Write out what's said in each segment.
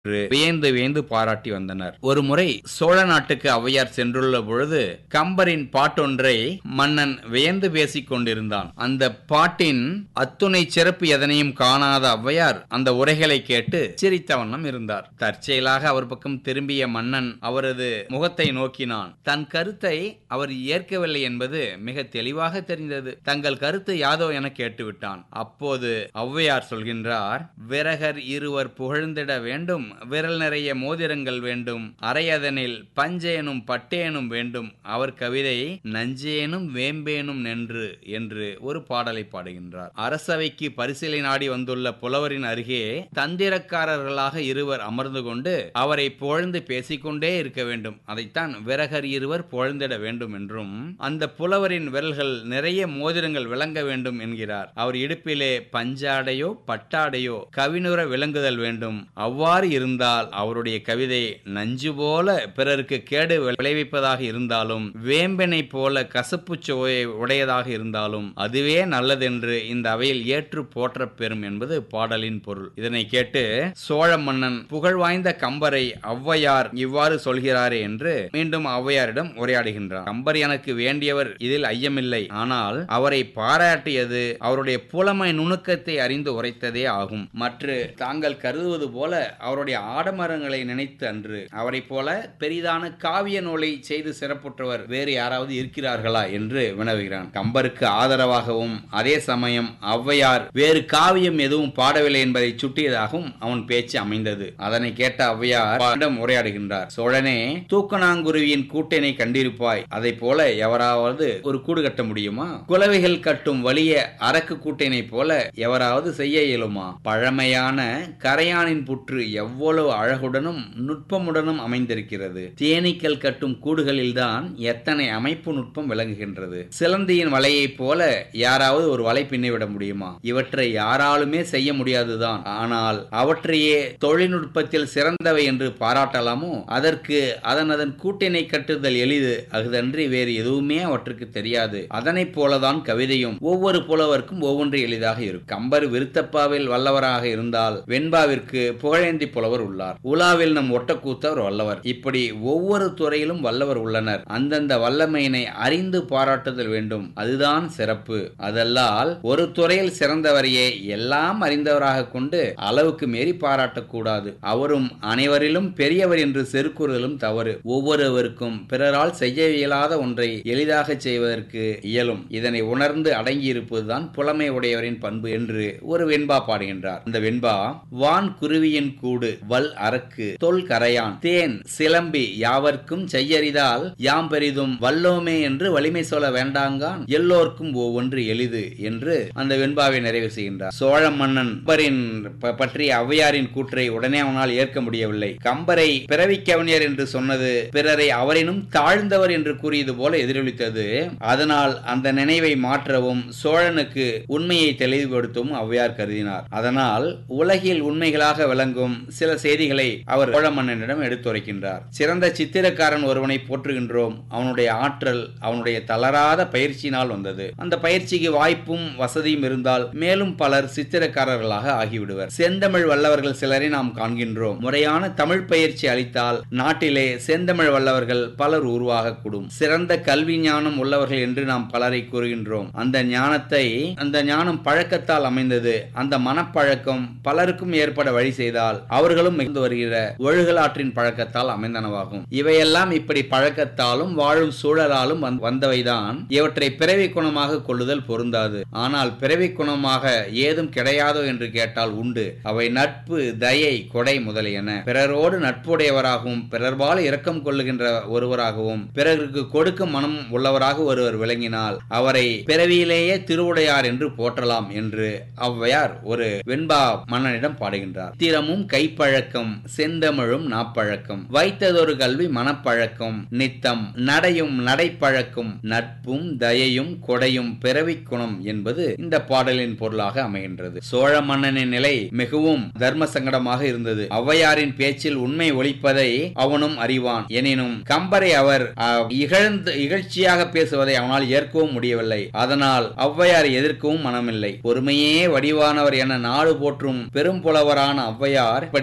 என்று வியந்து வியந்து பாராட்டி வந்தனர் ஒரு முறை சோழ நாட்டுக்கு ஔவையார் சென்றுள்ள பொழுது கம்பரின் பாட்டொன்றை மன்னன் வியந்து பேசிக் கொண்டிருந்தான் அந்த பாட்டின் அத்துணை சிறப்பு எதனையும் காணாத ஔவையார் அந்த உரைகளை கேட்டு சிரித்த வண்ணம் இருந்தார் தற்செயலாக அவர் பக்கம் திரும்பிய மன்னன் அவரது முகத்தை நோக்கினான் தன் கருத்தை அவர் ஏற்கவில்லை என்பது மிக தெளிவாக தெரிந்தது தங்கள் கருத்து யாதோ என கேட்டுவிட்டான் அப்போது ஔவையார் சொல்கின்றார் விரகர் இருவர் புகழ்ந்திட வேண்டும் விரல் நிறைய மோதிரங்கள் வேண்டும் அரையதனில் பஞ்சேனும் பட்டேனும் வேண்டும் அவர் கவிதை நஞ்சேனும் வேம்பேனும் நின்று என்று ஒரு பாடலை பாடுகின்றார் அரசவைக்கு பரிசீலை நாடி வந்துள்ள புலவரின் அருகே தந்திரக்காரர்களாக இருவர் அமர்ந்து கொண்டு அவரை புகழ்ந்து பேசிக்கொண்டே இருக்க வேண்டும் அதைத்தான் விரகர் இருவர் புகழ்ந்திட வேண்டும் என்றும் அந்த புலவரின் விரல்கள் நிறைய மோதிரங்கள் விளங்க வேண்டும் என்கிறார் அவர் இடுப்பிலே பஞ்சாடையோ பட்டாடையோ கவினுற விளங்குதல் வேண்டும் அவ்வாறு இருந்தால் அவருடைய கவிதை நஞ்சு போல பிறருக்கு கேடு விளைவிப்பதாக இருந்தாலும் வேம்பனை போல கசப்பு சுவையை உடையதாக இருந்தாலும் அதுவே நல்லதென்று இந்த அவையில் ஏற்று போற்ற பெறும் என்பது பாடலின் பொருள் இதனை கேட்டு சோழ மன்னன் புகழ் வாய்ந்த கம்பரை ஔவையார் இவ்வாறு சொல்கிறாரே என்று மீண்டும் ஔவையாரிடம் உரையாடுகின்றார் கம்பர் எனக்கு வேண்டியவர் இதில் ஐயமில்லை ஆனால் அவரை பாராட்டியது அவருடைய புலமை நுணுக்கத்தை அறிந்து உரைத்ததே ஆகும் மற்ற தாங்கள் கருதுவது போல அவருடைய ஆடமரங்களை நினைத்து அன்று அவரைப் போல பெரிதான காவிய நூலை செய்து சிறப்புற்றவர் வேறு யாராவது இருக்கிறார்களா என்று வினவுகிறான் கம்பருக்கு ஆதரவாகவும் அதே சமயம் ஔவையார் வேறு காவியம் எதுவும் பாடவில்லை என்பதை சுட்டியதாகவும் அவன் பேச்சு அமைந்தது அதனை கேட்ட ஔவையார் அவரிடம் உரையாடுகின்றார் சோழனே தூக்கணாங்குருவியின் கூட்டினை கண்டிருப்பாய் அதை போல எவராவது ஒரு கூடு கட்ட முடியுமா குலவைகள் கட்டும் வலிய அரக்கு கூட்டினை போல எவராவது செய்ய இயலுமா பழமையான கரையானின் புற்று எவ்வளவு அழகுடனும் நுட்பமுடனும் அமைந்திருக்கிறது தேனீக்கள் கட்டும் கூடுகளில்தான் எத்தனை அமைப்பு நுட்பம் விளங்குகின்றது சிலந்தியின் வலையைப் போல யாராவது ஒரு வலை பின்னிவிட முடியுமா இவற்றை யாராலுமே செய்ய முடியாதுதான் ஆனால் அவற்றையே தொழில்நுட்பத்தில் சிறந்தவை என்று பாராட்டலாமோ அதற்கு அதன் அதன் கூட்டினை கட்டுதல் எளிது அகுதன்றி வேறு எதுவுமே அவற்றுக்கு தெரியாது அதனைப் போலதான் கவிதையும் ஒவ்வொரு புலவருக்கும் ஒவ்வொன்று எளிதாக இருக்கும் கம்பர் விருத்தப்பாவில் வல்லவராக இருந்தால் வெண்பாவிற்கு புகழேந்தி புலவர் உள்ளார் உலாவில் நம் ஒட்டக்கூத்தவர் வல்லவர் இப்படி ஒவ்வொரு துறையிலும் வல்லவர் உள்ளனர் அந்தந்த வல்லமையினை அறிந்து பாராட்டுதல் வேண்டும் அதுதான் சிறப்பு அதல்லால் ஒரு துறையில் சிறந்தவரையே எல்லாம் அறிந்தவராக கொண்டு அளவுக்கு மீறி பாராட்டக்கூடாது அவரும் அனைவரிலும் பெரியவர் என்று செருக்குறுதலும் தவறு ஒவ்வொருவருக்கும் பிறரால் செய்ய இயலாத ஒன்றை எளிதாக செய்வதற்கு இயலும் இதனை உணர்ந்து அடங்கியிருப்பதுதான் புலமை உடையவரின் பண்பு என்று ஒரு வெண்பா பாடுகின்றார் இந்த வெண்பா வான் குருவியின் கூடு வல் அரக்கு தொல் கரையான் தேன் சிலம்பி யாவர்க்கும் செய்யறிதால் யாம் பெரிதும் வல்லோமே என்று வலிமை சொல்ல வேண்டாங்கான் எல்லோர்க்கும் ஒவ்வொன்று எளிது என்று அந்த வெண்பாவை நிறைவு செய்கின்றார் சோழ மன்னன் கம்பரின் ப- பற்றிய ஔவையாரின் கூற்றை உடனே அவனால் ஏற்க முடியவில்லை கம்பரை பிறவி கவிஞர் என்று சொன்னது பிறரை அவரினும் தாழ்ந்தவர் என்று கூறியது போல எதிரொலித்தது அதனால் அந்த நினைவை மாற்றவும் சோழனுக்கு உண்மையை தெளிவுபடுத்தவும் ஔவையார் கருதினார் அதனால் உலகில் உண்மைகளாக விளங்கும் சில செய்திகளை அவர் சோழ மன்னனிடம் எடுத்துரைக்கின்றார் சிறந்த சித்திரக்காரன் ஒருவனை போற்றுகின்றோம் அவனுடைய ஆற்றல் அவனுடைய தளராத பயிற்சியினால் வந்தது அந்த பயிற்சிக்கு வாய்ப்பும் வசதியும் இருந்தால் மேலும் பலர் சித்திரக்காரர்களாக ஆகிவிடுவர் செந்தமிழ் வல்லவர்கள் சிலரை நாம் காண்கின்றோம் முறையான தமிழ் பயிற்சி அளித்தால் நாட்டிலே செந்தமிழ் வல்லவர்கள் பலர் உருவாகக்கூடும் சிறந்த கல்வி ஞானம் உள்ளவர்கள் என்று நாம் பலரை கூறுகின்றோம் அந்த ஞானத்தை அந்த ஞானம் பழக்கத்தால் அமைந்தது அந்த மனப்பழக்கம் பலருக்கும் ஏற்பட வழி செய்தால் அவர்களும் மிகுந்து வருகிற ஒழுகலாற்றின் பழக்கத்தால் அமைந்தனவாகும் இவையெல்லாம் இப்படி பழக்கத்தாலும் வாழும் சூழலாலும் வந்- வந்தவைதான் இவற்றை பிறவி குணமாக கொள்ளுதல் பொருந்தாது ஆனால் பிறவி குணமாக ஏதும் கிடையாதோ என்று கேட்டால் உண்டு அவை நட்பு தயை கொடை முதலியன பிறரோடு நட்புடையவராகவும் பிறர்பால் இரக்கம் கொள்ளுகின்ற ஒருவராகவும் பிறருக்கு கொடுக்கும் மனம் உள்ளவராக ஒருவர் விளங்கினால் அவரை பிறவியிலேயே திருவுடையார் என்று போற்றலாம் என்று ஔவையார் ஒரு வெண்பா மன்னனிடம் பாடுகின்றார் திறமும் கைப்பழக்கம் செந்தமிழும் நாப்பழக்கம் வைத்ததொரு கல்வி மனப்பழக்கம் நித்தம் நடையும் நடைப்பழக்கம் நட்பும் தயையும் கொடையும் பிறவிக் குணம் என்பது இந்த பாடலின் பொருளாக அமைகின்றது சோழ மன்னனின் நிலை மிகவும் தர்ம சங்கடமாக இருந்தது ஔவையாரின் பேச்சில் உண்மை ஒழிப்பதை அவனும் அறிவான் எனினும் கம்பரை அவர் அஹ், இகழ்ந்து இகழ்ச்சியாக பேசுவதை அவனால் ஏற்கவும் முடியவில்லை அதனால் ஔவையாரை எதிர்க்கவும் மனமில்லை பொறுமையே வடிவானவர் என நாடு போற்றும் பெரும் புலவரான ஔவையார் இப்படி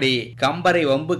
இப்படி கம்பரை வம்பு